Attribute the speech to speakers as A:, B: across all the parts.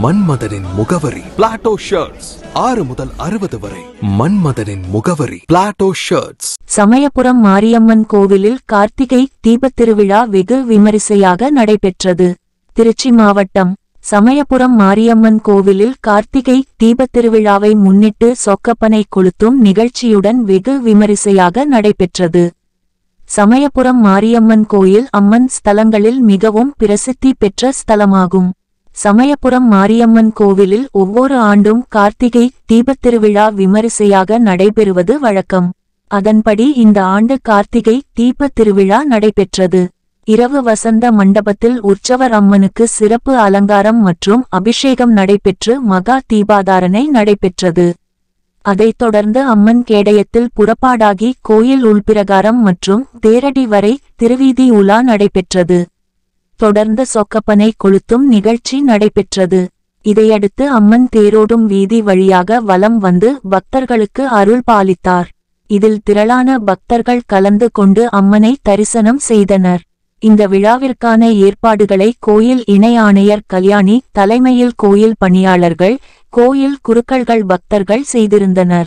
A: மன்மதனின் முகவரி Plato shirts ஆறு முதல் அறுபது வரை மன்மதனின் முகவரி பிளாட்டோ ஷர்ட்ஸ்
B: சமயபுரம் மாரியம்மன் கோவிலில் கார்த்திகை தீபத் திருவிழா வெகு விமரிசையாக நடைபெற்றது திருச்சி மாவட்டம் சமயபுரம் மாரியம்மன் கோவிலில் கார்த்திகை தீபத் திருவிழாவை முன்னிட்டு சொக்கப்பனை கொளுத்தும் நிகழ்ச்சியுடன் வெகு விமரிசையாக நடைபெற்றது சமயபுரம் மாரியம்மன் கோயில் அம்மன் ஸ்தலங்களில் மிகவும் பிரசித்தி பெற்ற ஸ்தலமாகும் சமயபுரம் மாரியம்மன் கோவிலில் ஒவ்வொரு ஆண்டும் கார்த்திகை தீபத் திருவிழா விமரிசையாக நடைபெறுவது வழக்கம் அதன்படி இந்த ஆண்டு கார்த்திகை தீபத் திருவிழா நடைபெற்றது இரவு வசந்த மண்டபத்தில் உற்சவர் அம்மனுக்கு சிறப்பு அலங்காரம் மற்றும் அபிஷேகம் நடைபெற்று மகா தீபாதாரணை நடைபெற்றது அதைத் தொடர்ந்து அம்மன் கேடயத்தில் புறப்பாடாகி கோயில் உள்பிரகாரம் மற்றும் தேரடி வரை திருவீதி உலா நடைபெற்றது தொடர்ந்து சொக்கப்பனை கொளுத்தும் நிகழ்ச்சி நடைபெற்றது இதையடுத்து அம்மன் தேரோடும் வீதி வழியாக வலம் வந்து பக்தர்களுக்கு அருள் பாலித்தார் இதில் திரளான பக்தர்கள் கலந்து கொண்டு அம்மனை தரிசனம் செய்தனர் இந்த விழாவிற்கான ஏற்பாடுகளை கோயில் இணை ஆணையர் கல்யாணி தலைமையில் கோயில் பணியாளர்கள் கோயில் குருக்கள்கள் பக்தர்கள் செய்திருந்தனர்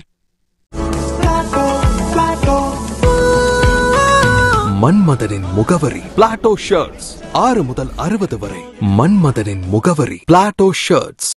A: மன்மதனின் முகவரி பிளாட்டோ ஷர்ட்ஸ் ஆறு முதல் அறுபது வரை மன்மதனின் முகவரி பிளாட்டோ ஷர்ட்ஸ்